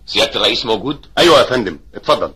سيادة الرئيس موجود ايوه يا فندم اتفضل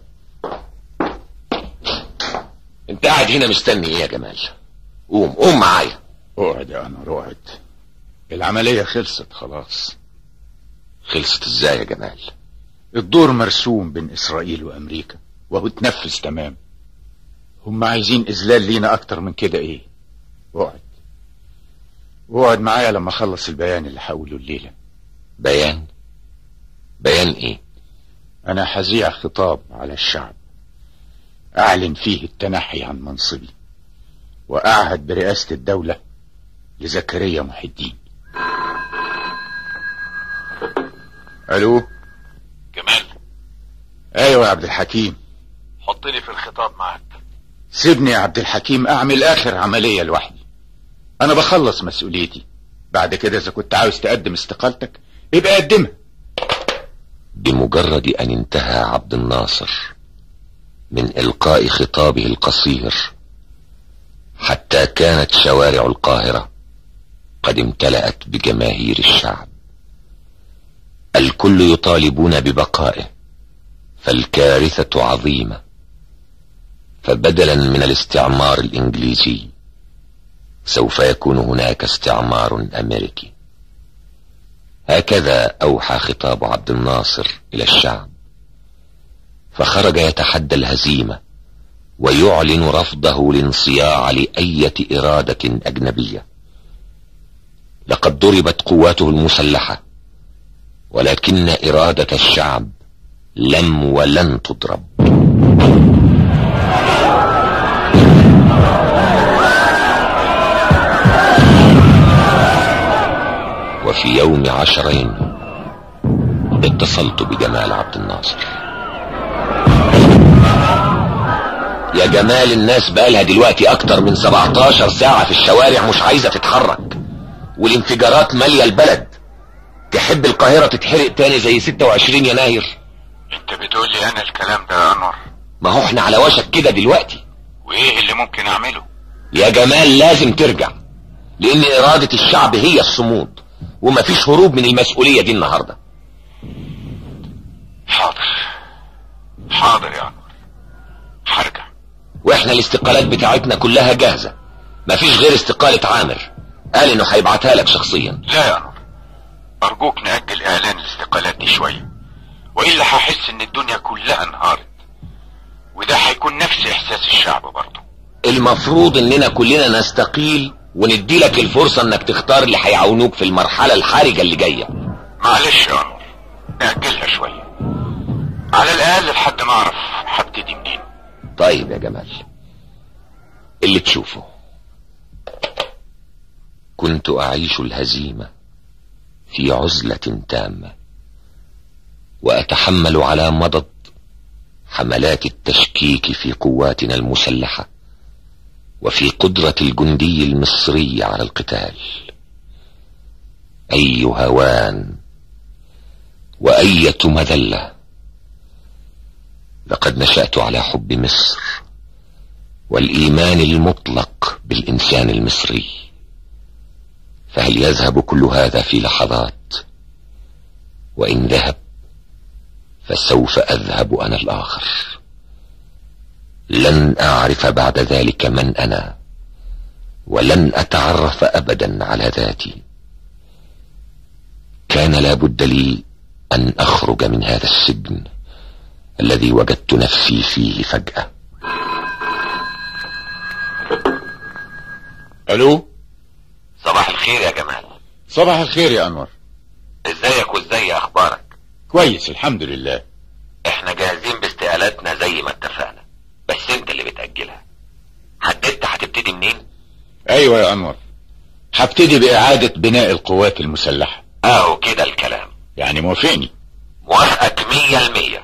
انت قاعد هنا مستني ايه يا جمال قوم قوم معايا اقعد يا انور اقعد العملية خلصت خلاص خلصت ازاي يا جمال الدور مرسوم بين اسرائيل وامريكا وهو اتنفذ تمام هم عايزين اذلال لينا اكتر من كده ايه اقعد اقعد معايا لما اخلص البيان اللي هقوله الليلة بيان بيان ايه انا هذيع خطاب على الشعب اعلن فيه التنحي عن منصبي واعهد برئاسة الدولة لزكريا محي الدين الو جمال ايوه يا عبد الحكيم حطني في الخطاب معاك سيبني يا عبد الحكيم اعمل اخر عملية لوحدي انا بخلص مسؤوليتي بعد كده اذا كنت عاوز تقدم استقالتك يبقى قدمها بمجرد ان انتهى عبد الناصر من القاء خطابه القصير حتى كانت شوارع القاهرة قد امتلأت بجماهير الشعب الكل يطالبون ببقائه فالكارثة عظيمة فبدلا من الاستعمار الانجليزي سوف يكون هناك استعمار امريكي هكذا اوحى خطاب عبد الناصر الى الشعب فخرج يتحدى الهزيمة ويعلن رفضه الانصياع لأية إرادة أجنبية لقد ضربت قواته المسلحة ولكن إرادة الشعب لم ولن تضرب وفي يوم عشرين اتصلت بجمال عبد الناصر يا جمال الناس بقالها دلوقتي اكتر من 17 ساعة في الشوارع مش عايزة تتحرك والانفجارات مالية البلد تحب القاهرة تتحرق تاني زي 26 يناير انت بتقول لي انا الكلام ده يا انور ما هو احنا على وشك كده دلوقتي وايه اللي ممكن اعمله يا جمال لازم ترجع لان ارادة الشعب هي الصمود ومفيش هروب من المسؤولية دي النهاردة حاضر حاضر يا انور هرجع واحنا الاستقالات بتاعتنا كلها جاهزة مفيش غير استقالة عامر قال انه هيبعتها لك شخصيا لا يا انور ارجوك نأجل اعلان الاستقالات دي شوية والا هحس ان الدنيا كلها انهارت وده هيكون نفس احساس الشعب برضه المفروض اننا كلنا نستقيل وندي لك الفرصة انك تختار اللي هيعاونوك في المرحلة الحرجة اللي جاية معلش يا انور نأجلها شوية على الاقل لحد ما اعرف هبتدي منين طيب يا جمال اللي تشوفه كنت اعيش الهزيمة في عزلة تامة واتحمل على مضض حملات التشكيك في قواتنا المسلحة وفي قدرة الجندي المصري على القتال اي هوان واية مذلة لقد نشأت على حب مصر والإيمان المطلق بالإنسان المصري فهل يذهب كل هذا في لحظات وإن ذهب فسوف أذهب أنا الآخر لن أعرف بعد ذلك من أنا ولن أتعرف أبدا على ذاتي كان لابد لي أن أخرج من هذا السجن الذي وجدت نفسي فيه فجأة الو صباح الخير يا جمال صباح الخير يا انور ازيك وازاي اخبارك كويس الحمد لله احنا جاهزين باستقالاتنا زي ما اتفقنا بس انت اللي بتأجلها حددت هتبتدي منين ايوه يا انور هبتدي باعادة بناء القوات المسلحة اهو كده الكلام يعني موافقني موافقك مية المية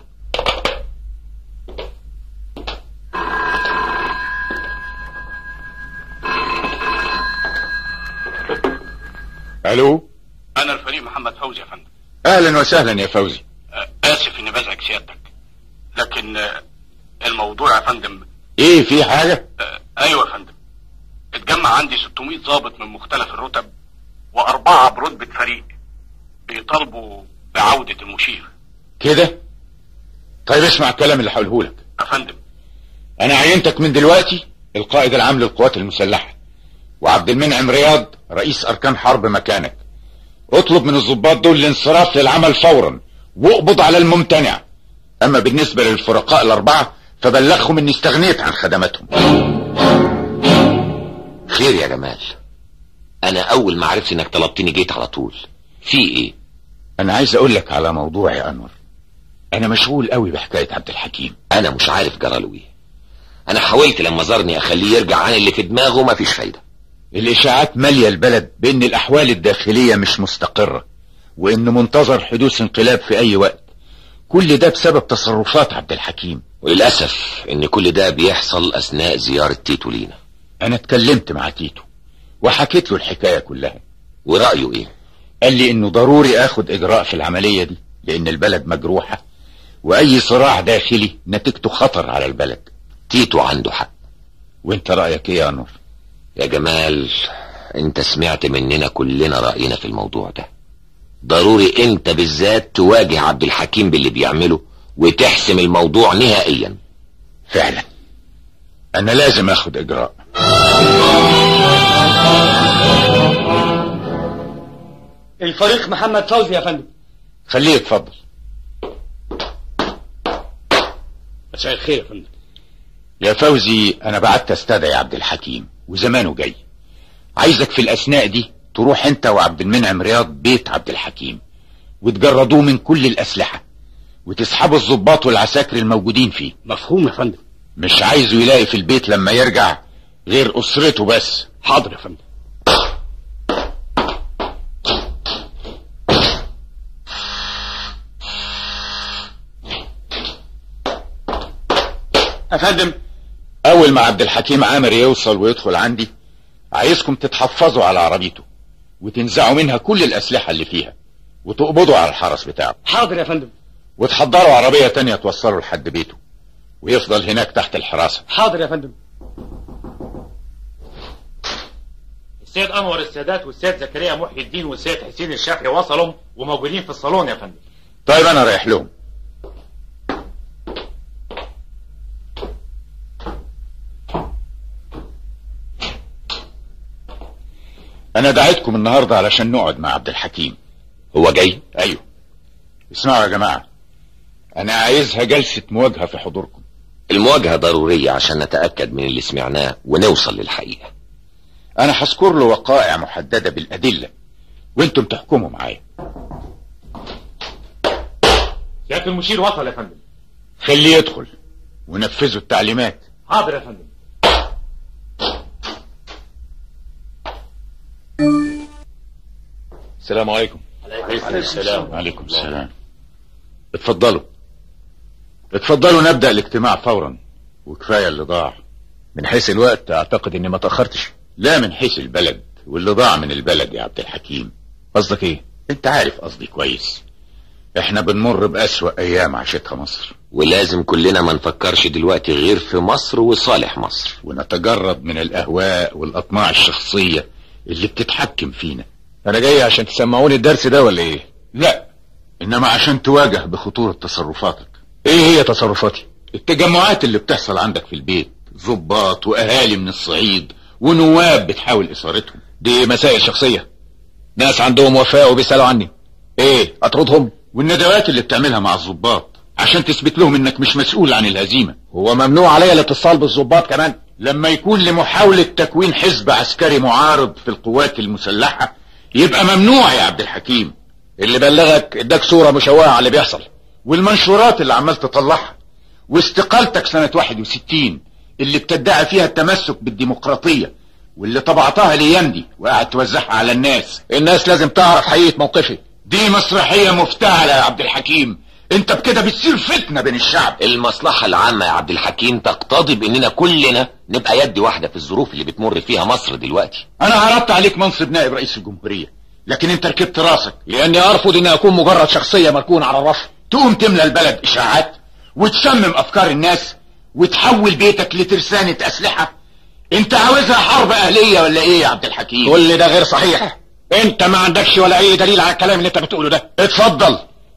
الو انا الفريق محمد فوزي يا فندم اهلا وسهلا يا فوزي آه، اسف اني بزعج سيادتك لكن آه، الموضوع يا فندم ايه في حاجة آه، ايوه يا فندم اتجمع عندي 600 ضابط من مختلف الرتب واربعة برتبة فريق بيطالبوا بعودة المشير كده طيب اسمع الكلام اللي هقوله لك افندم انا عينتك من دلوقتي القائد العام للقوات المسلحة وعبد المنعم رياض رئيس اركان حرب مكانك اطلب من الضباط دول الانصراف للعمل فورا واقبض على الممتنع اما بالنسبة للفرقاء الاربعة فبلغهم اني استغنيت عن خدماتهم خير يا جمال انا اول ما عرفت انك طلبتني جيت على طول في ايه انا عايز اقول لك على موضوع يا انور انا مشغول قوي بحكاية عبد الحكيم انا مش عارف جراله ايه انا حاولت لما زارني اخليه يرجع عن اللي في دماغه مفيش فايدة الاشاعات مالية البلد بان الاحوال الداخلية مش مستقرة وان منتظر حدوث انقلاب في اي وقت كل ده بسبب تصرفات عبد الحكيم وللأسف ان كل ده بيحصل اثناء زيارة تيتو لينا انا اتكلمت مع تيتو وحكيت له الحكاية كلها ورأيه ايه قال لي انه ضروري اخد اجراء في العملية دي لان البلد مجروحة واي صراع داخلي نتيجته خطر على البلد تيتو عنده حق وانت رأيك ايه يا انور يا جمال انت سمعت مننا كلنا رأينا في الموضوع ده ضروري انت بالذات تواجه عبد الحكيم باللي بيعمله وتحسم الموضوع نهائيا فعلا انا لازم اخد اجراء الفريق محمد فوزي يا فندم خليه يتفضل مساء الخير يا فندم يا فوزي انا بعت استدعي عبد الحكيم وزمانه جاي عايزك في الاثناء دي تروح انت وعبد المنعم رياض بيت عبد الحكيم وتجردوه من كل الاسلحة وتسحبوا الضباط والعساكر الموجودين فيه مفهوم يا فندم مش عايزه يلاقي في البيت لما يرجع غير اسرته بس حاضر يا فندم يا فندم اول ما عبد الحكيم عامر يوصل ويدخل عندي عايزكم تتحفظوا على عربيته وتنزعوا منها كل الاسلحة اللي فيها وتقبضوا على الحرس بتاعه حاضر يا فندم وتحضروا عربية تانية توصلوا لحد بيته ويفضل هناك تحت الحراسة حاضر يا فندم السيد انور السادات والسيد زكريا محي الدين والسيد حسين الشافعي وصلوا وموجودين في الصالون يا فندم طيب انا رايح لهم انا دعيتكم النهاردة علشان نقعد مع عبد الحكيم هو جاي ايوه اسمعوا يا جماعة انا عايزها جلسة مواجهة في حضوركم المواجهة ضرورية عشان نتأكد من اللي سمعناه ونوصل للحقيقة انا هذكر له وقائع محددة بالادلة وانتم تحكموا معايا سيادة المشير وصل يا فندم خليه يدخل ونفذوا التعليمات حاضر يا فندم السلام عليكم عليكم السلام عليكم السلام اتفضلوا اتفضلوا نبدأ الاجتماع فورا وكفاية اللي ضاع من حيث الوقت اعتقد اني ما تأخرتش لا من حيث البلد واللي ضاع من البلد يا عبد الحكيم قصدك ايه انت عارف قصدي كويس احنا بنمر بأسوأ ايام عاشتها مصر ولازم كلنا ما نفكرش دلوقتي غير في مصر وصالح مصر ونتجرد من الاهواء والاطماع الشخصية اللي بتتحكم فينا انا جاي عشان تسمعوني الدرس ده ولا ايه لا انما عشان تواجه بخطورة تصرفاتك ايه هي تصرفاتي التجمعات اللي بتحصل عندك في البيت ضباط واهالي من الصعيد ونواب بتحاول اثارتهم دي مسائل شخصية ناس عندهم وفاء وبيسألوا عني ايه اطردهم والندوات اللي بتعملها مع الضباط عشان تثبت لهم انك مش مسؤول عن الهزيمة هو ممنوع عليا الاتصال بالضباط كمان لما يكون لمحاولة تكوين حزب عسكري معارض في القوات المسلحة يبقى ممنوع يا عبد الحكيم اللي بلغك اداك صورة مشوهة على اللي بيحصل والمنشورات اللي عمال تطلعها واستقالتك سنة 61 اللي بتدعي فيها التمسك بالديمقراطية واللي طبعتها الايام دي وقاعد توزعها على الناس الناس لازم تعرف حقيقة موقفي دي مسرحية مفتعلة يا عبد الحكيم انت بكده بتصير فتنة بين الشعب المصلحة العامة يا عبد الحكيم تقتضي باننا كلنا نبقى يد واحدة في الظروف اللي بتمر فيها مصر دلوقتي انا عرضت عليك منصب نائب رئيس الجمهورية لكن انت ركبت راسك لاني ارفض اني اكون مجرد شخصية مركونة على الرف تقوم تملى البلد اشاعات وتشمم افكار الناس وتحول بيتك لترسانة اسلحة انت عاوزها حرب اهلية ولا ايه يا عبد الحكيم كل ده غير صحيح انت ما عندكش ولا اي دليل على الكلام اللي انت بتقوله ده اتفضل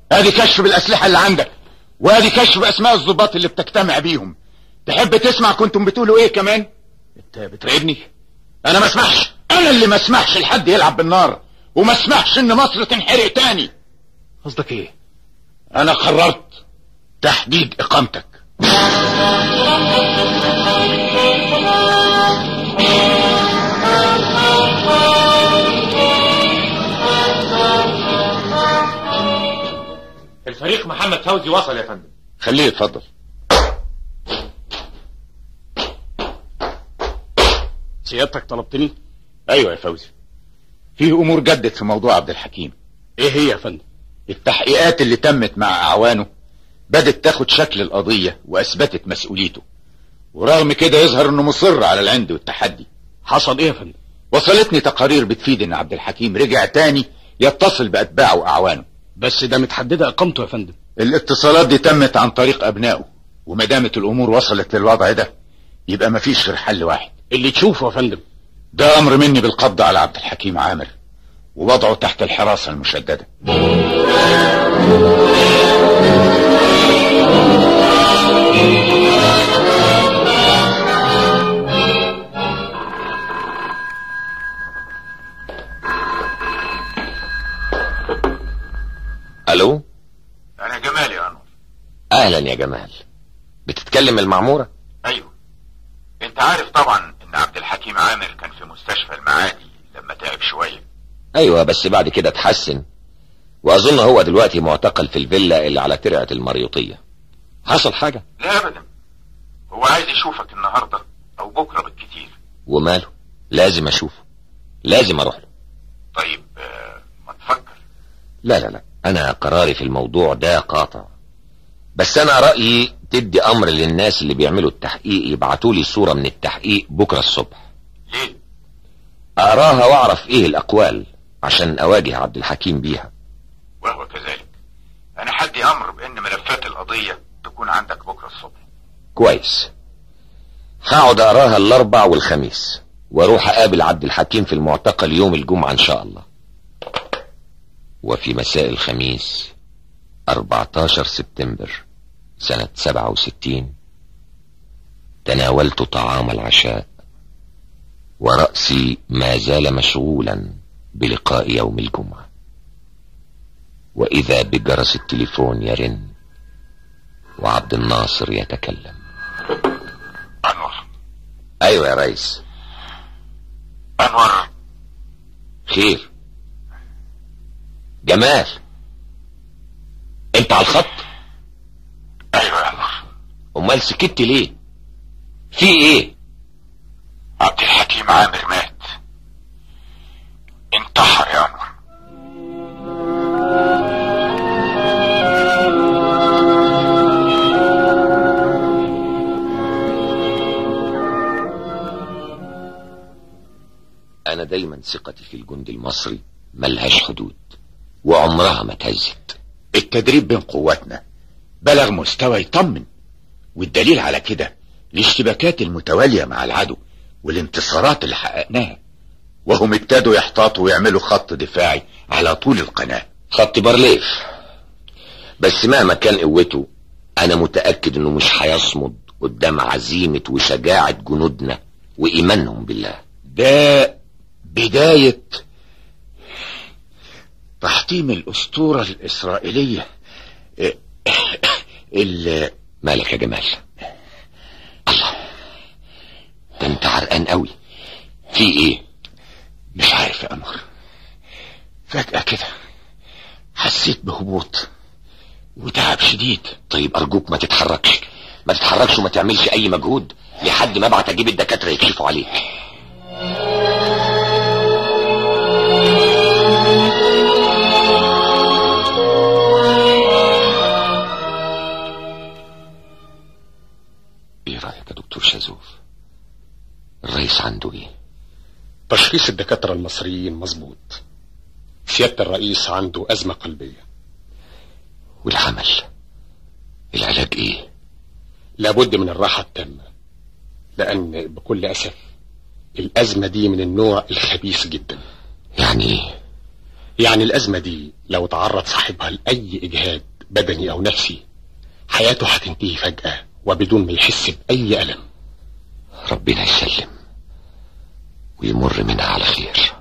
ادي كشف بالاسلحه اللي عندك وادي كشف باسماء الضباط اللي بتجتمع بيهم تحب تسمع كنتم بتقولوا ايه كمان انت بتراقبني انا ما اسمحش انا اللي ما اسمحش لحد يلعب بالنار وما اسمحش ان مصر تنحرق تاني قصدك ايه انا قررت تحديد اقامتك الفريق محمد فوزي وصل يا فندم خليه يتفضل سيادتك طلبتني ايوه يا فوزي في امور جدت في موضوع عبد الحكيم ايه هي يا فندم التحقيقات اللي تمت مع اعوانه بدت تاخد شكل القضية واثبتت مسؤوليته ورغم كده يظهر انه مصر على العند والتحدي حصل ايه يا فندم وصلتني تقارير بتفيد ان عبد الحكيم رجع تاني يتصل باتباعه واعوانه بس ده متحدده اقامته يا فندم الاتصالات دي تمت عن طريق ابنائه وما دامت الامور وصلت للوضع ده يبقى مفيش غير حل واحد اللي تشوفه يا فندم ده امر مني بالقبض على عبد الحكيم عامر ووضعه تحت الحراسة المشددة الو انا جمال يا انور اهلا يا جمال بتتكلم المعمورة ايوه انت عارف طبعا ان عبد الحكيم عامر كان في مستشفى المعادي لما تعب شوية ايوه بس بعد كده اتحسن واظن هو دلوقتي معتقل في الفيلا اللي على ترعة المريوطية حصل حاجة لا ابدا هو عايز يشوفك النهاردة او بكرة بالكتير وماله لازم اشوفه لازم اروح له طيب آه، ما تفكر لا لا لا انا قراري في الموضوع ده قاطع بس انا رأيي تدي امر للناس اللي بيعملوا التحقيق يبعتوا لي صورة من التحقيق بكرة الصبح ليه اقراها واعرف ايه الاقوال عشان اواجه عبد الحكيم بيها وهو كذلك انا حدي امر بان ملفات القضية تكون عندك بكرة الصبح كويس هقعد اقراها الاربع والخميس واروح اقابل عبد الحكيم في المعتقل يوم الجمعة ان شاء الله وفي مساء الخميس 14 سبتمبر سنة 67 تناولت طعام العشاء ورأسي ما زال مشغولا بلقاء يوم الجمعة وإذا بجرس التليفون يرن وعبد الناصر يتكلم انور أيوة يا ريس انور خير جمال انت على الخط ايوه يا انور امال سكت ليه في ايه عبد الحكيم عامر مات انتحر يا انور انا دايما ثقتي في الجند المصري ملهاش حدود وعمرها ما تهزت التدريب بين قواتنا بلغ مستوى يطمن والدليل على كده الاشتباكات المتوالية مع العدو والانتصارات اللي حققناها وهم ابتدوا يحتاطوا ويعملوا خط دفاعي على طول القناة خط بارليف بس مهما كان قوته انا متأكد انه مش هيصمد قدام عزيمة وشجاعة جنودنا وايمانهم بالله ده بداية تحطيم الأسطورة الإسرائيلية اللي مالك يا جمال الله ده انت عرقان قوي في ايه مش عارف يا أنور فجأة كده حسيت بهبوط وتعب شديد طيب ارجوك ما تتحركش ما تتحركش وما تعملش اي مجهود لحد ما ابعت اجيب الدكاتره يكشفوا عليك ايه رايك يا دكتور شازوف الرئيس عنده ايه تشخيص الدكاترة المصريين مظبوط سيادة الرئيس عنده أزمة قلبية والعمل العلاج ايه لابد من الراحة التامة لأن بكل أسف الأزمة دي من النوع الخبيث جدا يعني ايه يعني الأزمة دي لو تعرض صاحبها لأي إجهاد بدني أو نفسي حياته هتنتهي فجأة وبدون ما يحس بأي ألم ربنا يسلم ويمر منها على خير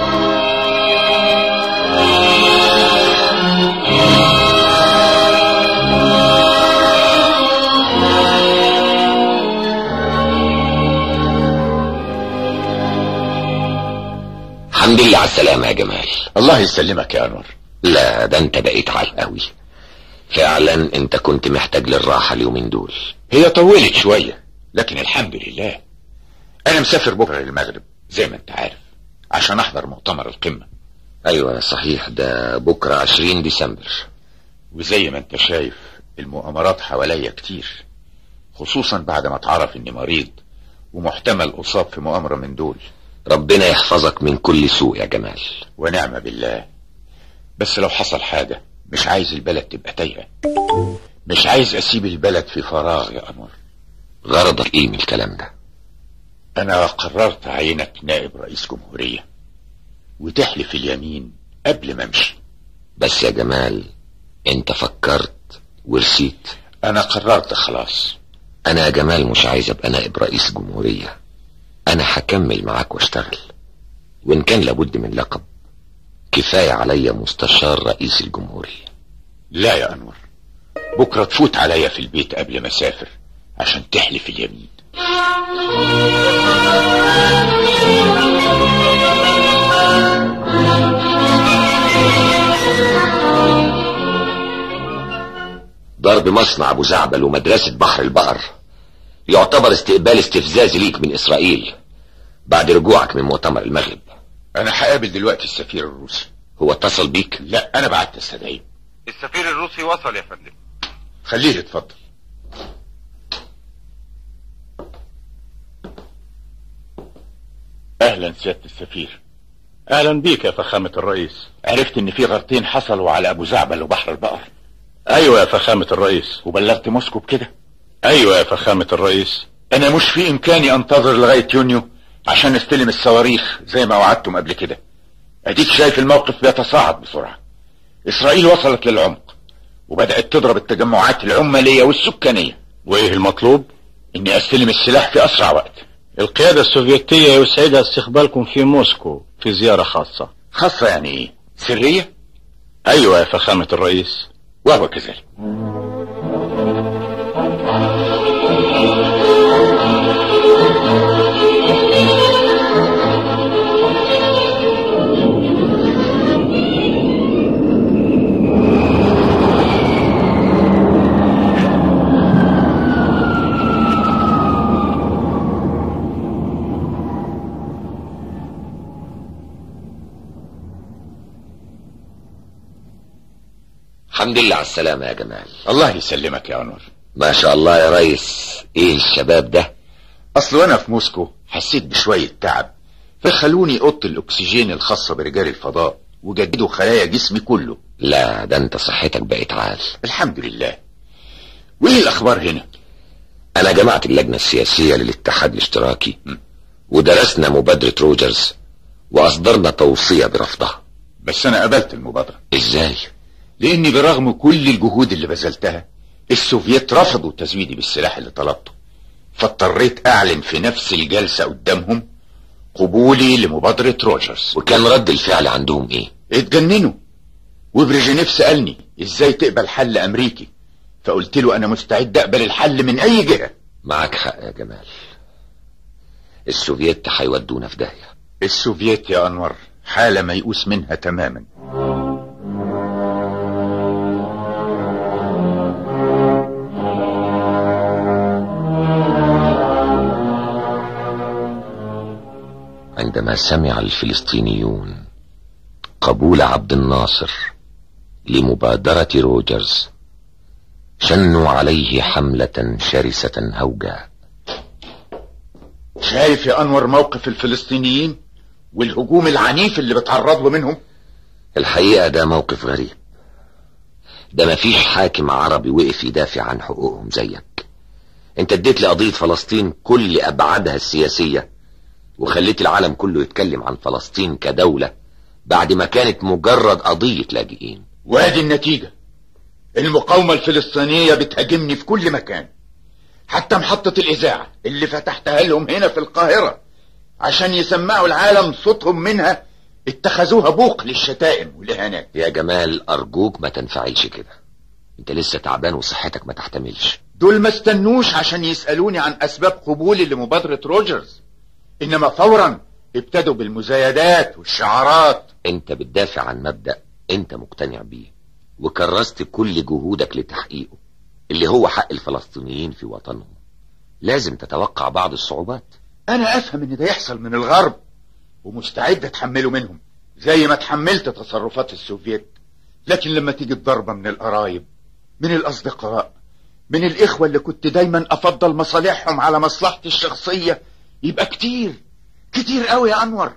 الحمد لله على السلامة يا جمال الله يسلمك يا انور لا ده انت بقيت عال قوي فعلا انت كنت محتاج للراحة اليومين دول هي طولت شوية لكن الحمد لله انا مسافر بكرة للمغرب زي ما انت عارف عشان احضر مؤتمر القمة ايوه صحيح ده بكرة عشرين ديسمبر وزي ما انت شايف المؤامرات حواليا كتير خصوصا بعد ما اتعرف اني مريض ومحتمل اصاب في مؤامرة من دول ربنا يحفظك من كل سوء يا جمال ونعم بالله بس لو حصل حاجة مش عايز البلد تبقى تايهة مش عايز اسيب البلد في فراغ يا انور غرضك ايه من الكلام ده انا قررت اعينك نائب رئيس جمهورية وتحلف اليمين قبل ما امشي بس يا جمال انت فكرت ورسيت انا قررت خلاص انا يا جمال مش عايز ابقى نائب رئيس جمهورية انا هكمل معاك واشتغل وان كان لابد من لقب كفاية عليا مستشار رئيس الجمهورية لا يا انور بكرة تفوت عليا في البيت قبل ما اسافر عشان تحلف اليمين ضرب مصنع ابو زعبل ومدرسة بحر البقر يعتبر استقبال استفزازي ليك من اسرائيل بعد رجوعك من مؤتمر المغرب انا هقابل دلوقتي السفير الروسي هو اتصل بيك لا انا بعت استدعيه السفير الروسي وصل يا فندم خليه يتفضل اهلا سيادة السفير اهلا بيك يا فخامة الرئيس عرفت ان في غارتين حصلوا على ابو زعبل وبحر البقر ايوه يا فخامة الرئيس وبلغت موسكو بكده ايوه يا فخامة الرئيس انا مش في امكاني انتظر لغاية يونيو عشان استلم الصواريخ زي ما وعدتم قبل كده اديك شايف الموقف بيتصاعد بسرعة اسرائيل وصلت للعمق وبدأت تضرب التجمعات العمالية والسكانية وايه المطلوب اني استلم السلاح في اسرع وقت القيادة السوفيتية يسعدها استقبالكم في موسكو في زيارة خاصة خاصة يعني ايه سرية ايوه يا فخامة الرئيس وهو كذلك الحمد لله على السلامة يا جمال الله يسلمك يا انور ما شاء الله يا ريس ايه الشباب ده اصل وانا في موسكو حسيت بشوية تعب فخلوني اوضه الاكسجين الخاصة برجال الفضاء وجددوا خلايا جسمي كله لا ده انت صحتك بقت عال الحمد لله وايه الاخبار هنا انا جمعت اللجنة السياسية للاتحاد الاشتراكي ودرسنا مبادرة روجرز واصدرنا توصية برفضها بس انا قبلت المبادرة ازاي لاني برغم كل الجهود اللي بذلتها السوفييت رفضوا تزويدي بالسلاح اللي طلبته فاضطريت اعلن في نفس الجلسة قدامهم قبولي لمبادرة روجرز وكان رد الفعل عندهم ايه اتجننوا وبريجينيف سألني ازاي تقبل حل امريكي فقلت له انا مستعد اقبل الحل من اي جهة معك حق يا جمال السوفييت هيودونا في داهية السوفييت يا انور حالة ميؤوس منها تماما عندما سمع الفلسطينيون قبول عبد الناصر لمبادرة روجرز شنوا عليه حملة شرسة هوجاء شايف يا انور موقف الفلسطينيين والهجوم العنيف اللي بتعرض له منهم الحقيقة ده موقف غريب ده مفيش حاكم عربي وقف يدافع عن حقوقهم زيك انت اديت لقضية فلسطين كل ابعادها السياسية وخليت العالم كله يتكلم عن فلسطين كدولة بعد ما كانت مجرد قضية لاجئين وادي النتيجة المقاومة الفلسطينية بتهاجمني في كل مكان حتى محطة الإذاعة اللي فتحتها لهم هنا في القاهرة عشان يسمعوا العالم صوتهم منها اتخذوها بوق للشتائم والإهانات يا جمال أرجوك ما تنفعلش كده انت لسه تعبان وصحتك ما تحتملش دول ما استنوش عشان يسألوني عن أسباب قبولي لمبادرة روجرز إنما فورا ابتدوا بالمزايدات والشعارات انت بتدافع عن مبدأ انت مقتنع بيه وكرست كل جهودك لتحقيقه اللي هو حق الفلسطينيين في وطنهم لازم تتوقع بعض الصعوبات أنا أفهم إن ده يحصل من الغرب ومستعد أتحمله منهم زي ما تحملت تصرفات السوفيت لكن لما تيجي الضربة من القرايب من الأصدقاء من الإخوة اللي كنت دايما أفضل مصالحهم على مصلحتي الشخصية يبقى كتير كتير قوي يا أنور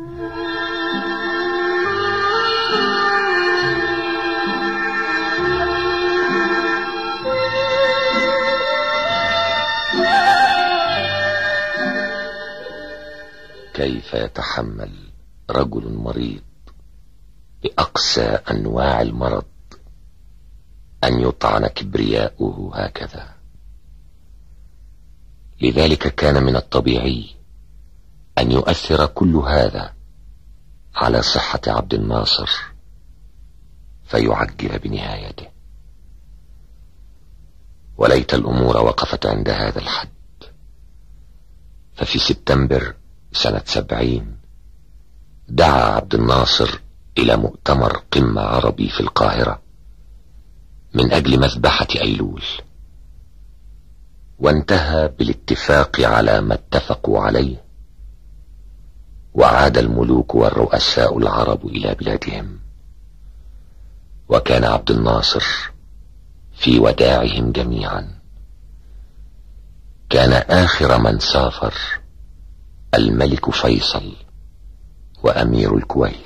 كيف يتحمل رجل مريض بأقسى أنواع المرض أن يطعن كبرياؤه هكذا لذلك كان من الطبيعي أن يؤثر كل هذا على صحة عبد الناصر فيعجل بنهايته وليت الأمور وقفت عند هذا الحد ففي سبتمبر سنة سبعين دعا عبد الناصر إلى مؤتمر قمة عربي في القاهرة من أجل مذبحة أيلول وانتهى بالاتفاق على ما اتفقوا عليه وعاد الملوك والرؤساء العرب إلى بلادهم وكان عبد الناصر في وداعهم جميعا كان آخر من سافر الملك فيصل وأمير الكويت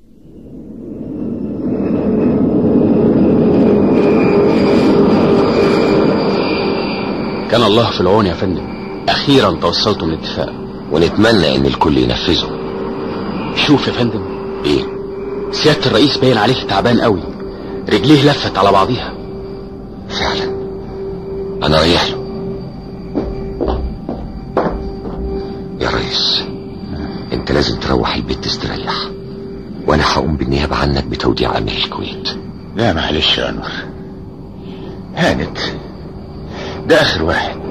كان الله في العون يا فندم اخيرا توصلتم لاتفاق ونتمنى ان الكل ينفذه شوف يا فندم ايه سيادة الرئيس باين عليك تعبان قوي رجليه لفت على بعضيها فعلا انا رايح له يا ريس انت لازم تروح البيت تستريح وانا هقوم بالنيابة عنك بتوديع امير الكويت لا معلش يا أنور هانت ده آخر واحد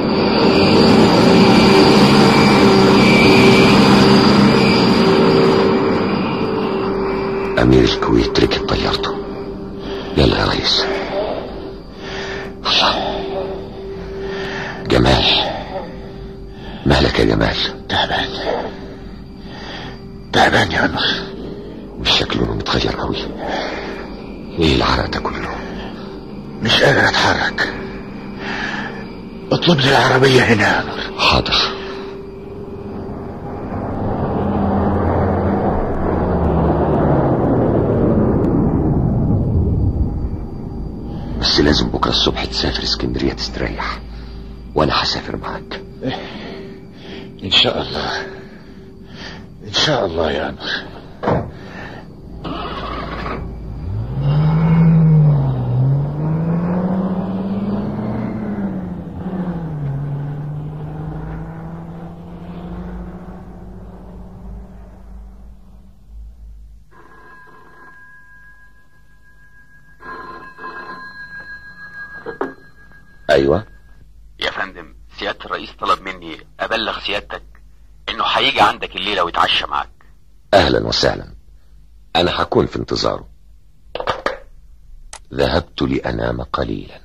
امير الكويت ركب طيارته يلا يا ريس الله جمال مالك يا جمال تعبان تعبان يا أنور وشك لونه متغير قوي ايه العرق ده كله مش قادر أتحرك اطلب لي العربية هنا يا أنور حاضر بس لازم بكرة الصبح تسافر اسكندرية تستريح وانا هسافر معاك إن شاء الله إن شاء الله يا أنور ايوه يا فندم سيادة الرئيس طلب مني أبلغ سيادتك إنه هيجي عندك الليلة ويتعشى معاك اهلا وسهلا انا هكون في انتظاره ذهبت لانام قليلا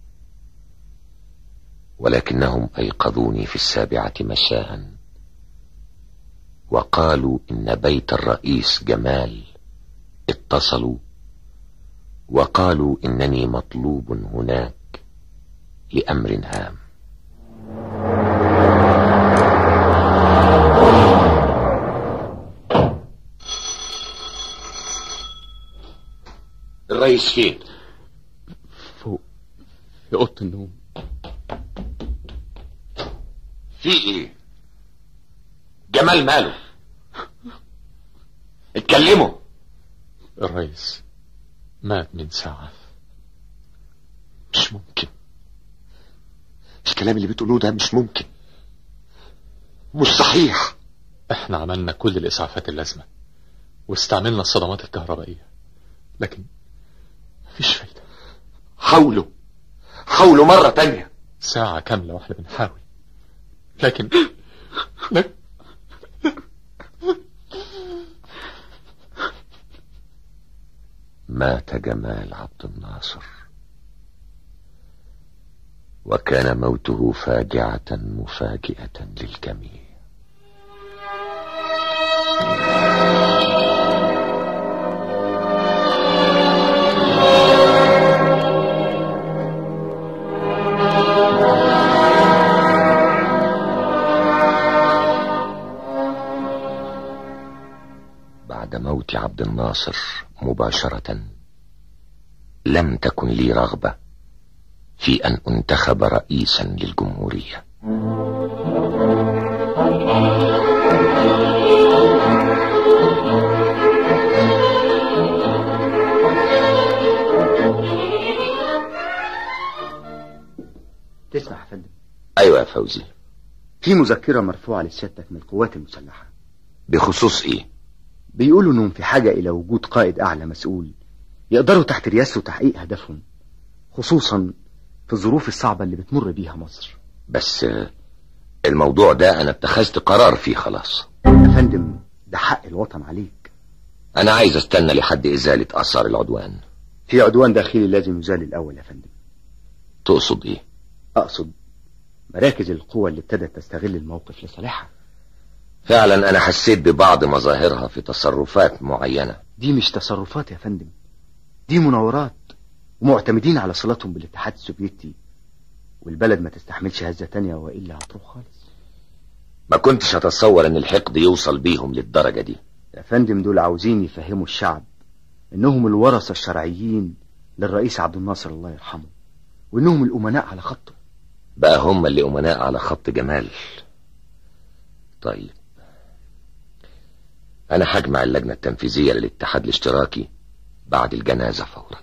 ولكنهم ايقظوني في السابعة مساء وقالوا ان بيت الرئيس جمال اتصلوا وقالوا انني مطلوب هناك لامر هام الرئيس فين فوق في اوضه النوم في ايه جمال ماله اتكلموا الرئيس مات من ساعة مش ممكن الكلام اللي بتقولوه ده مش ممكن مش صحيح احنا عملنا كل الاسعافات اللازمة واستعملنا الصدمات الكهربائية لكن مفيش فايدة حاولوا حاولوا مرة تانية ساعة كاملة واحنا بنحاول لكن لكن مات جمال عبد الناصر وكان موته فاجعة مفاجئة للجميع بعد موت عبد الناصر مباشرة لم تكن لي رغبة في أن أنتخب رئيسا للجمهورية تسمع يا فندم أيوة يا فوزي في مذكرة مرفوعة لسيادتك من القوات المسلحة بخصوص إيه بيقولوا انهم في حاجة الى وجود قائد اعلى مسؤول يقدروا تحت رياسته تحقيق هدفهم خصوصا في الظروف الصعبة اللي بتمر بيها مصر بس آه، الموضوع ده أنا اتخذت قرار فيه خلاص يا فندم ده حق الوطن عليك أنا عايز استنى لحد إزالة آثار العدوان في عدوان داخلي لازم يزال الاول يا فندم تقصد إيه اقصد مراكز القوى اللي ابتدت تستغل الموقف لصالحها فعلا أنا حسيت ببعض مظاهرها في تصرفات معينة دي مش تصرفات يا فندم دي مناورات ومعتمدين على صلاتهم بالاتحاد السوفيتي والبلد ما تستحملش هزة تانية وإلا هتروح خالص ما كنتش أتصور إن الحقد يوصل بيهم للدرجة دي يا فندم دول عاوزين يفهموا الشعب إنهم الورثة الشرعيين للرئيس عبد الناصر الله يرحمه وإنهم الأمناء على خطه بقى هم اللي أمناء على خط جمال طيب أنا هجمع اللجنة التنفيذية للاتحاد الاشتراكي بعد الجنازة فورا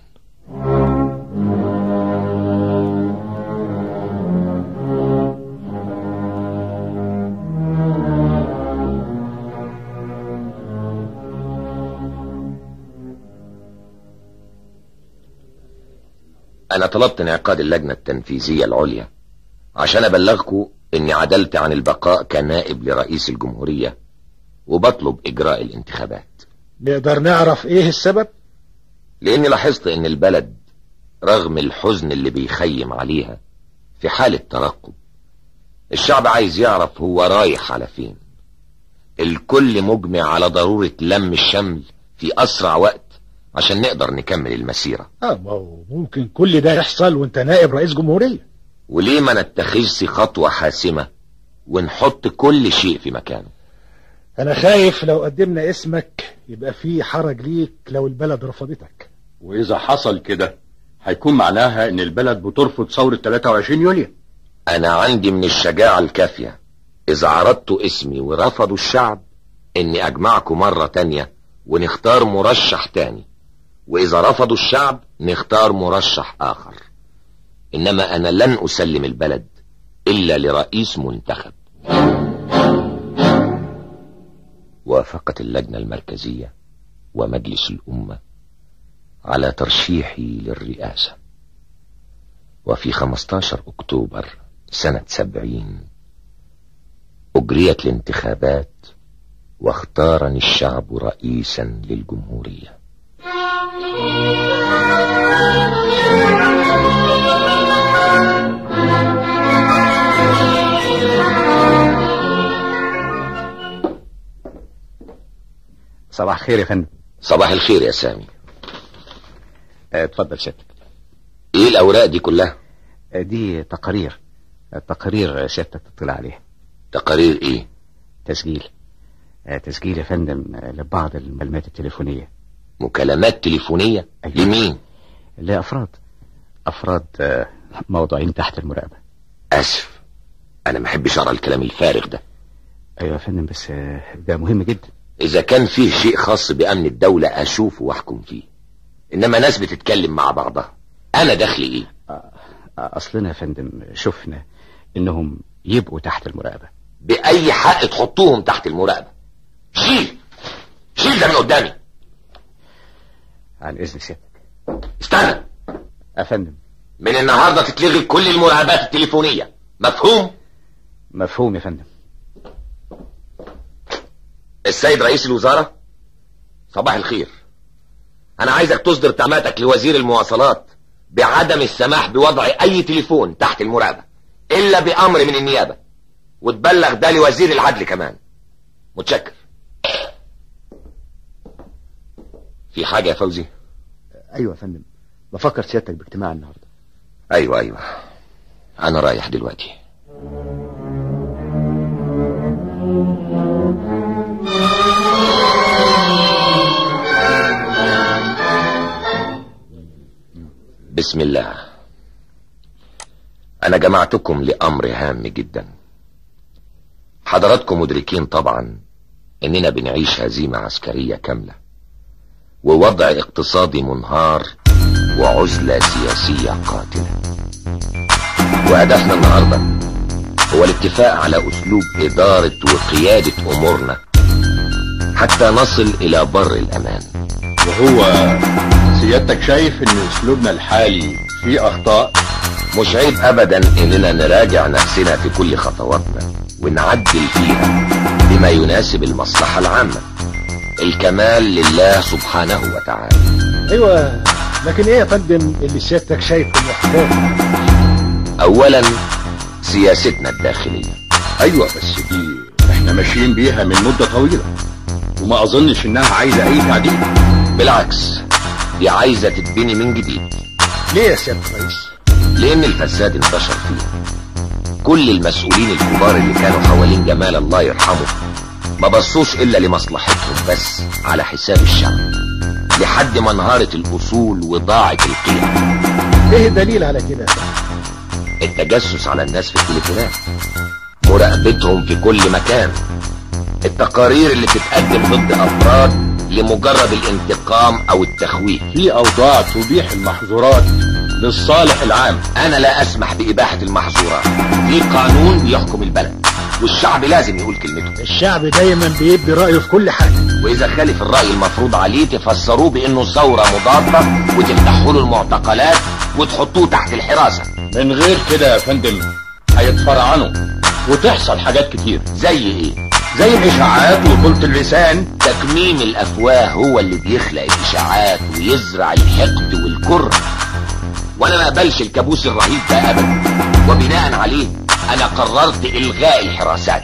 أنا طلبت انعقاد اللجنة التنفيذية العليا عشان أبلغكم إني عدلت عن البقاء كنائب لرئيس الجمهورية وبطلب إجراء الانتخابات نقدر نعرف ايه السبب لأني لاحظت إن البلد رغم الحزن اللي بيخيم عليها في حالة ترقب الشعب عايز يعرف هو رايح على فين الكل مجمع على ضرورة لم الشمل في أسرع وقت عشان نقدر نكمل المسيرة اه ما هو ممكن كل ده يحصل وانت نائب رئيس جمهورية وليه ما نتخذش خطوة حاسمة ونحط كل شيء في مكانه انا خايف لو قدمنا اسمك يبقى في حرج ليك لو البلد رفضتك وإذا حصل كده هيكون معناها إن البلد بترفض ثورة 23 يوليو أنا عندي من الشجاعة الكافية إذا عرضت اسمي ورفضوا الشعب إني أجمعكم مرة تانية ونختار مرشح تاني وإذا رفضوا الشعب نختار مرشح آخر إنما أنا لن أسلم البلد إلا لرئيس منتخب وافقت اللجنة المركزية ومجلس الأمة على ترشيحي للرئاسة وفي 15 أكتوبر سنة سبعين أجريت الانتخابات واختارني الشعب رئيسا للجمهورية صباح الخير يا فندم صباح الخير يا سامي آه، اتفضل سيادتك ايه الأوراق دي كلها آه، دي تقارير التقارير سيادتك تطلع عليها تقارير ايه تسجيل آه، تسجيل يا فندم آه، لبعض المكالمات التليفونية مكالمات تليفونية أيوة. لمين لأفراد أفراد آه، موضوعين تحت المراقبة اسف انا ما احبش اقرا الكلام الفارغ ده أيوة يا فندم بس آه، ده مهم جدا اذا كان فيه شيء خاص بامن الدولة اشوفه واحكم فيه انما ناس بتتكلم مع بعضها انا دخلي ايه اصلنا يا فندم شفنا انهم يبقوا تحت المراقبة باي حق تحطوهم تحت المراقبة شيل شيل ده من قدامي عن اذن سيادتك استنى يا فندم من النهاردة تتلغي كل المراقبات التليفونية مفهوم مفهوم يا فندم السيد رئيس الوزارة صباح الخير انا عايزك تصدر تعماتك لوزير المواصلات بعدم السماح بوضع اي تليفون تحت المراقبة الا بامر من النيابة وتبلغ ده لوزير العدل كمان متشكر في حاجة يا فوزي ايوه يا فندم بفكر سيادتك باجتماع النهارده ايوه ايوه انا رايح دلوقتي بسم الله انا جمعتكم لامر هام جدا حضراتكم مدركين طبعا اننا بنعيش هزيمة عسكرية كاملة ووضع اقتصادي منهار وعزلة سياسية قاتلة وهدفنا النهاردة هو الاتفاق على اسلوب ادارة وقيادة امورنا حتى نصل الى بر الامان وهو سيادتك شايف ان اسلوبنا الحالي فيه اخطاء مش عيب ابدا اننا نراجع نفسنا في كل خطواتنا ونعدل فيها بما يناسب المصلحة العامة الكمال لله سبحانه وتعالى ايوه لكن ايه يا فندم اللي سيادتك شايفه محتاج اولا سياستنا الداخلية ايوه بس دي احنا ماشيين بيها من مدة طويلة وما اظنش انها عايزة اي تعديل بالعكس دي عايزة تتبني من جديد ليه يا سيادة الرئيس لان الفساد انتشر فيها كل المسؤولين الكبار اللي كانوا حوالين جمال الله يرحمه ما بصوش الا لمصلحتهم بس على حساب الشعب لحد ما انهارت الاصول وضاعت القيم ايه الدليل على كده التجسس على الناس في التليفونات مراقبتهم في كل مكان التقارير اللي بتتقدم ضد افراد لمجرد الانتقام او التخويف في اوضاع تبيح المحظورات للصالح العام انا لا اسمح باباحة المحظورات في قانون بيحكم البلد والشعب لازم يقول كلمته الشعب دايما بيبدي رأيه في كل حاجة واذا خالف الرأي المفروض عليه تفسروه بانه ثورة مضادة وتفتحوا له المعتقلات وتحطوه تحت الحراسة من غير كده يا فندم هيتفرعنوا وتحصل حاجات كتير زي ايه زي الاشاعات وطولة اللسان تكميم الافواه هو اللي بيخلق الاشاعات ويزرع الحقد والكره وانا ما اقبلش الكابوس الرهيب ده ابدا وبناء عليه انا قررت الغاء الحراسات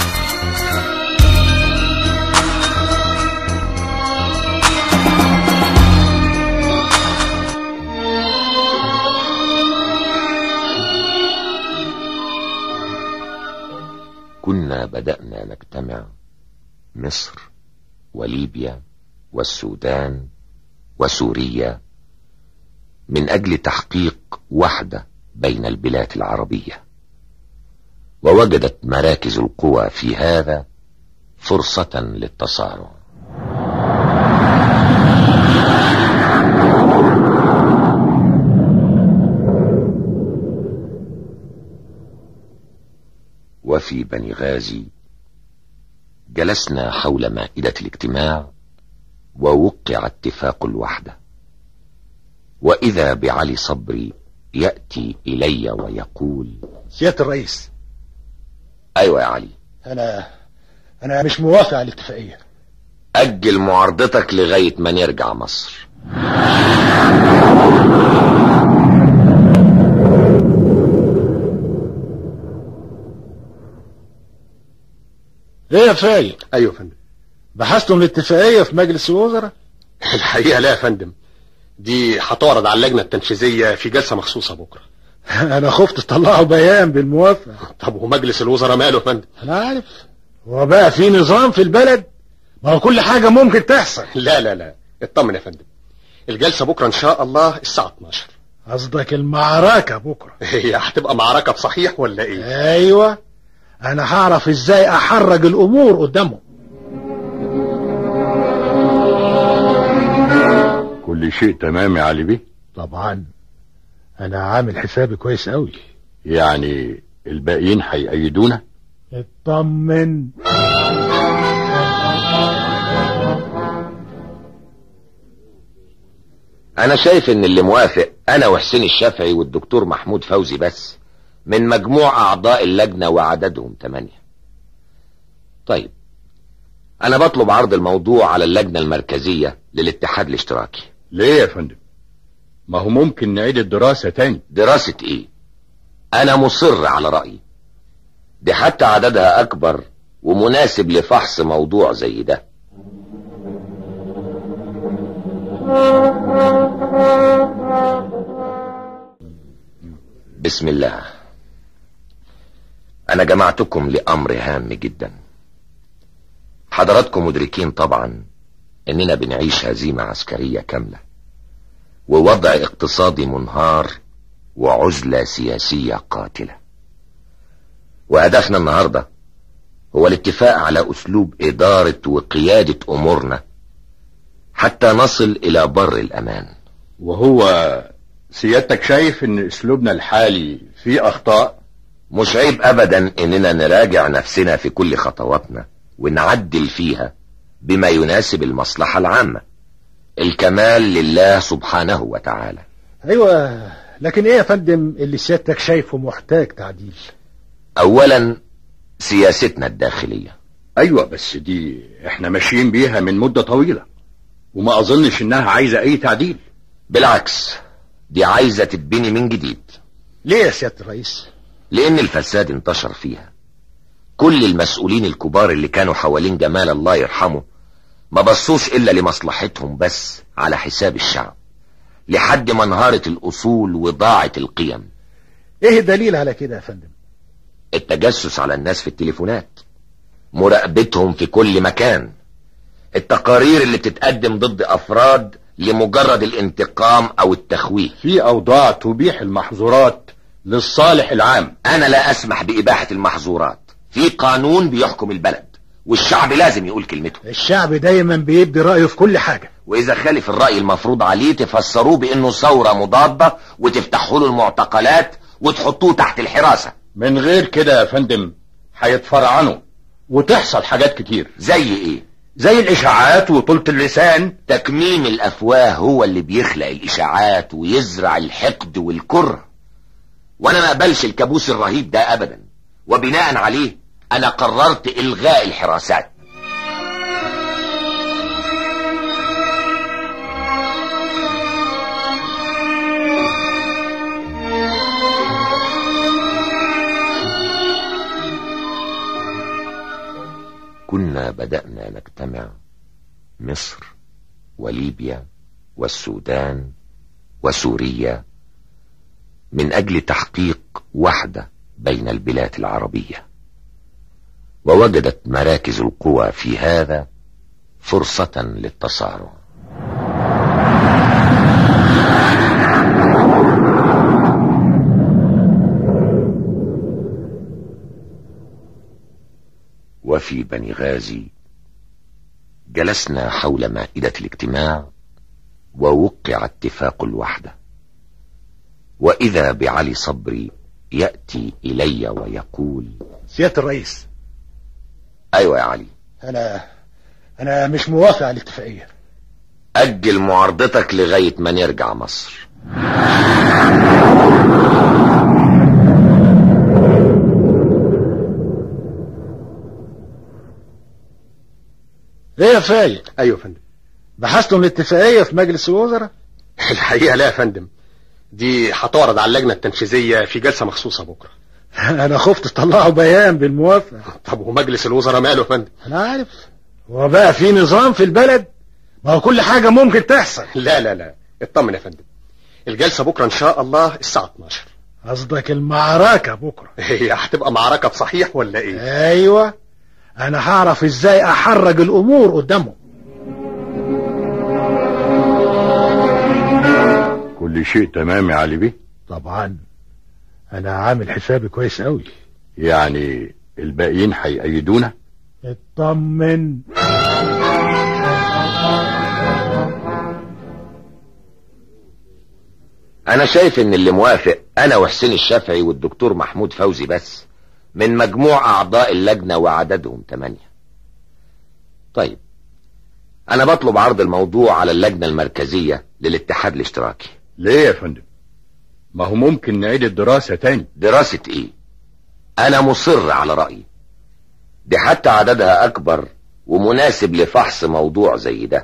كنا بدأنا نجتمع مصر وليبيا والسودان وسوريا من أجل تحقيق وحدة بين البلاد العربية ووجدت مراكز القوى في هذا فرصة للتصارع وفي بني غازي جلسنا حول مائدة الاجتماع ووقع اتفاق الوحدة وإذا بعلي صبري يأتي إلي ويقول سيادة الرئيس أيوة يا علي انا انا مش موافق على الاتفاقية أجل معارضتك لغاية ما نرجع مصر ايه يا فايق ايوه يا فندم بحثتم الاتفاقية في مجلس الوزراء الحقيقة لا يا فندم دي هتعرض على اللجنة التنفيذية في جلسة مخصوصة بكرة انا خفت تطلعوا بيان بالموافقة طب ومجلس الوزراء ماله يا فندم انا عارف هو بقى في نظام في البلد ما هو كل حاجة ممكن تحصل لا لا لا اطمن يا فندم الجلسة بكرة ان شاء الله الساعة 12 قصدك المعركة بكرة هي هتبقى معركة بصحيح ولا ايه ايوه انا هعرف ازاي احرج الامور قدامهم كل شيء تمام يا علي بيه طبعا انا عامل حسابي كويس قوي يعني الباقيين هيأيدونا اطمن انا شايف ان اللي موافق انا وحسين الشافعي والدكتور محمود فوزي بس من مجموع اعضاء اللجنة وعددهم تمانية طيب انا بطلب عرض الموضوع على اللجنة المركزية للاتحاد الاشتراكي ليه يا فندم ما هو ممكن نعيد الدراسة تاني دراسة ايه انا مصر على رأيي دي حتى عددها اكبر ومناسب لفحص موضوع زي ده بسم الله انا جمعتكم لامر هام جدا حضراتكم مدركين طبعا اننا بنعيش هزيمة عسكرية كاملة ووضع اقتصادي منهار وعزلة سياسية قاتلة وهدفنا النهاردة هو الاتفاق على اسلوب ادارة وقيادة امورنا حتى نصل الى بر الامان وهو سيادتك شايف ان اسلوبنا الحالي فيه اخطاء مش عيب ابدا اننا نراجع نفسنا في كل خطواتنا ونعدل فيها بما يناسب المصلحة العامة الكمال لله سبحانه وتعالى ايوه لكن ايه يا فندم اللي سيادتك شايفه محتاج تعديل اولا سياستنا الداخلية ايوه بس دي احنا ماشيين بيها من مدة طويلة وما اظنش انها عايزة اي تعديل بالعكس دي عايزة تتبني من جديد ليه يا سيادة الرئيس لان الفساد انتشر فيها كل المسؤولين الكبار اللي كانوا حوالين جمال الله يرحمه ما بصوش الا لمصلحتهم بس على حساب الشعب لحد ما انهارت الاصول وضاعت القيم ايه الدليل على كده يا فندم التجسس على الناس في التليفونات مراقبتهم في كل مكان التقارير اللي بتتقدم ضد افراد لمجرد الانتقام او التخويف في اوضاع تبيح المحظورات للصالح العام انا لا اسمح باباحة المحظورات في قانون بيحكم البلد والشعب لازم يقول كلمته الشعب دايما بيبدي رأيه في كل حاجة واذا خالف الرأي المفروض عليه تفسروه بانه ثورة مضادة وتفتحوا له المعتقلات وتحطوه تحت الحراسة من غير كده يا فندم هيتفرعنوا وتحصل حاجات كتير زي ايه زي الاشاعات وطولة اللسان تكميم الافواه هو اللي بيخلق الاشاعات ويزرع الحقد والكره وانا ما اقبلش الكابوس الرهيب ده ابدا وبناء عليه انا قررت الغاء الحراسات كنا بدأنا نجتمع مصر وليبيا والسودان وسوريا من أجل تحقيق وحدة بين البلاد العربية ووجدت مراكز القوى في هذا فرصة للتصارع وفي بني غازي جلسنا حول مائدة الاجتماع ووقع اتفاق الوحدة وإذا بعلي صبري يأتي إلي ويقول سيادة الرئيس أيوة يا علي انا انا مش موافق على الاتفاقية أجل معارضتك لغاية ما نرجع مصر ايه يا فايق ايوه يا فندم بحثتم الاتفاقية في مجلس الوزراء الحقيقه لا يا فندم دي هتعرض على اللجنه التنفيذيه في جلسه مخصوصه بكره انا خفت تطلعوا بيان بالموافقة طب ومجلس الوزراء ماله يا فندم انا عارف هو بقى في نظام في البلد ما هو كل حاجة ممكن تحصل لا لا لا اطمن يا فندم الجلسه بكره ان شاء الله الساعه 12 قصدك المعركة بكرة هي هتبقى معركه بصحيح ولا ايه ايوه انا هعرف ازاي احرج الامور قدامهم كل شيء تمام يا علي بيه طبعا انا عامل حسابي كويس قوي يعني الباقيين هيأيدونا اطمن انا شايف ان اللي موافق انا وحسين الشافعي والدكتور محمود فوزي بس من مجموع اعضاء اللجنة وعددهم تمانية طيب انا بطلب عرض الموضوع على اللجنة المركزية للاتحاد الاشتراكي ليه يا فندم ما هو ممكن نعيد الدراسة تاني دراسة ايه انا مصر على رأيي دي حتى عددها اكبر ومناسب لفحص موضوع زي ده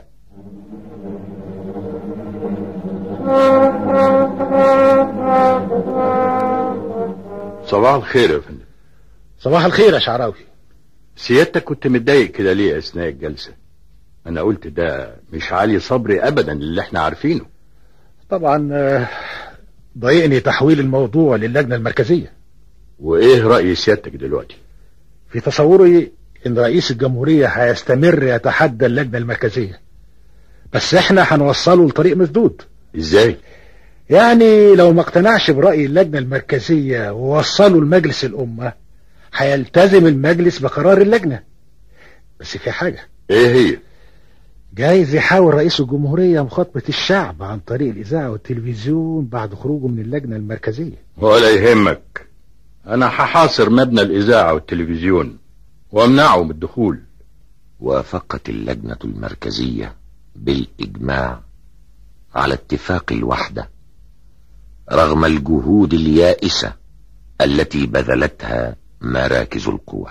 صباح الخير يا فندم صباح الخير يا شعراوي سيادتك كنت متضايق كده ليه اثناء الجلسة انا قلت ده مش علي صبري ابدا اللي احنا عارفينه طبعا آه، ضايقني تحويل الموضوع للجنة المركزية وايه رأي سيادتك دلوقتي في تصوري ان رئيس الجمهورية هيستمر يتحدى اللجنة المركزية بس احنا هنوصله لطريق مسدود ازاي يعني لو ما اقتنعش برأي اللجنة المركزية ووصله لمجلس الأمة هيلتزم المجلس بقرار اللجنة بس في حاجة ايه هي جايز يحاول رئيس الجمهورية مخاطبة الشعب عن طريق الإذاعة والتلفزيون بعد خروجه من اللجنة المركزية ولا يهمك انا هحاصر مبنى الاذاعة والتلفزيون وامنعه من الدخول وافقت اللجنة المركزية بالإجماع على اتفاق الوحدة رغم الجهود اليائسة التي بذلتها مراكز القوى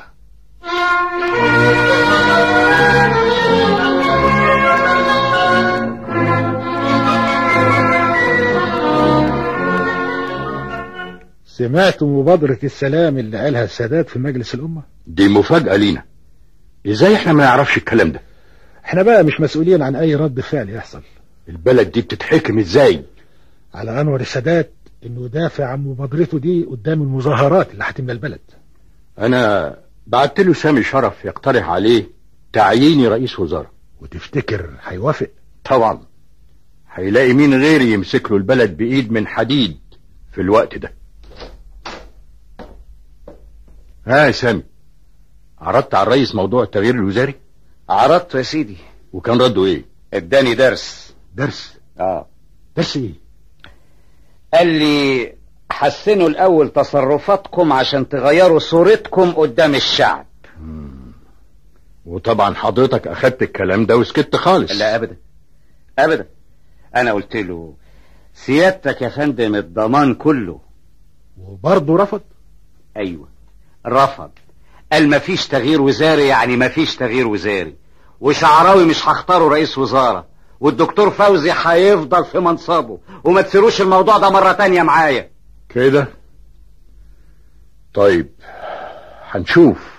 سمعت مبادرة السلام اللي قالها السادات في مجلس الأمة دي مفاجأة لينا ازاي احنا ما نعرفش الكلام ده احنا بقى مش مسؤولين عن أي رد فعل يحصل البلد دي بتتحكم ازاي على أنور السادات إنه يدافع عن مبادرته دي قدام المظاهرات اللي هتملى البلد انا بعت له سامي شرف يقترح عليه تعييني رئيس وزراء وتفتكر هيوافق طبعا هيلاقي مين غيري يمسك له البلد بايد من حديد في الوقت ده ها يا سامي عرضت على الرئيس موضوع التغيير الوزاري عرضته يا سيدي وكان رده ايه اداني درس درس اه درس ايه قال لي حسنوا الاول تصرفاتكم عشان تغيروا صورتكم قدام الشعب وطبعا حضرتك اخدت الكلام ده وسكت خالص لا ابدا ابدا انا قلت له سيادتك يا فندم الضمان كله وبرضه رفض ايوه رفض قال مفيش تغيير وزاري يعني مفيش تغيير وزاري وشعراوي مش هختاره رئيس وزارة والدكتور فوزي هيفضل في منصبه وما تسيروش الموضوع ده مرة تانية معايا كده طيب هنشوف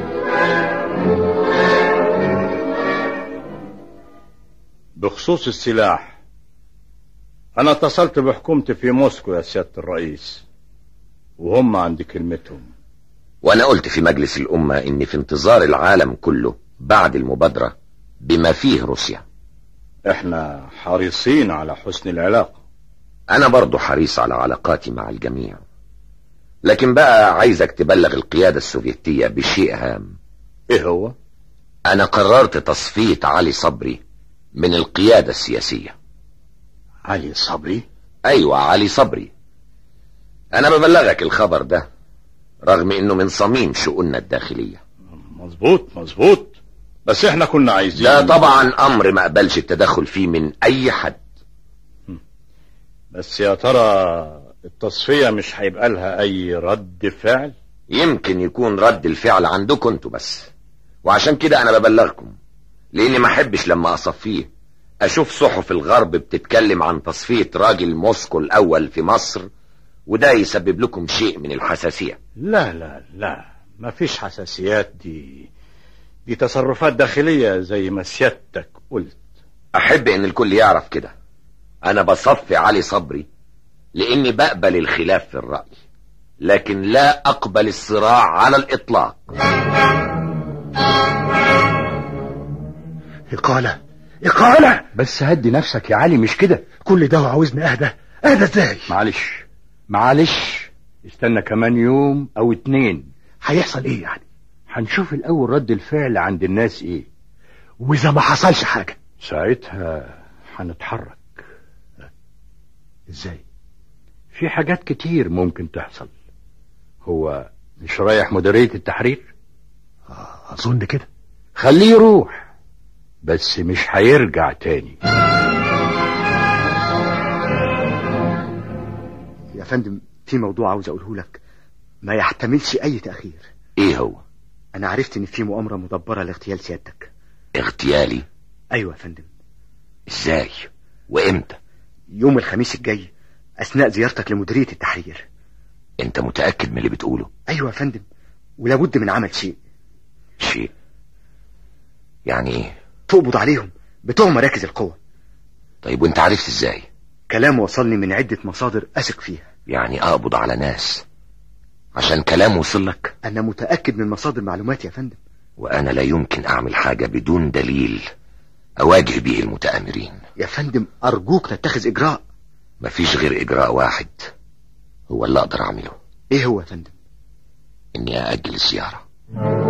بخصوص السلاح أنا اتصلت بحكومتي في موسكو يا سيادة الرئيس وهم عند كلمتهم وانا قلت في مجلس الامة ان في انتظار العالم كله بعد المبادرة بما فيه روسيا احنا حريصين على حسن العلاقة انا برضو حريص على علاقاتي مع الجميع لكن بقى عايزك تبلغ القيادة السوفيتية بشيء هام ايه هو انا قررت تصفية علي صبري من القيادة السياسية علي صبري ايوه علي صبري انا ببلغك الخبر ده رغم انه من صميم شؤوننا الداخلية مظبوط مظبوط بس احنا كنا عايزين ده طبعا امر ما قبلش التدخل فيه من اي حد بس يا ترى التصفية مش هيبقى لها اي رد فعل يمكن يكون رد الفعل عندكم انتوا بس وعشان كده انا ببلغكم لاني ما احبش لما اصفيه اشوف صحف الغرب بتتكلم عن تصفية راجل موسكو الاول في مصر وده يسبب لكم شيء من الحساسية لا لا لا مفيش حساسيات دي دي تصرفات داخلية زي ما سيادتك قلت احب ان الكل يعرف كده انا بصفي علي صبري لاني بقبل الخلاف في الرأي لكن لا اقبل الصراع على الاطلاق إقالة إقالة بس هدي نفسك يا علي مش كده كل ده وعاوزني أهدى أهدى إزاي معلش معلش استنى كمان يوم او اتنين هيحصل إيه يعني هنشوف الاول رد الفعل عند الناس ايه وإذا ما حصلش حاجة ساعتها هنتحرك إزاي في حاجات كتير ممكن تحصل هو مش رايح مديرية التحرير اظن كده خليه يروح بس مش هيرجع تاني يا فندم في موضوع عاوز اقوله لك ما يحتملش اي تاخير ايه هو انا عرفت ان في مؤامره مدبره لاغتيال سيادتك اغتيالي ايوه يا فندم ازاي وامتى يوم الخميس الجاي اثناء زيارتك لمديريه التحرير انت متأكد من اللي بتقوله ايوه يا فندم ولابد من عمل شيء شيء يعني ايه تقبض عليهم بتوع مراكز القوه طيب وانت عرفت ازاي كلام وصلني من عده مصادر اثق فيها يعني اقبض على ناس عشان كلام وصل لك انا متاكد من مصادر معلوماتي يا فندم وانا لا يمكن اعمل حاجة بدون دليل اواجه بيه المتآمرين يا فندم ارجوك تتخذ اجراء مفيش غير اجراء واحد هو اللي اقدر اعمله ايه هو يا فندم اني ااجل الزيارة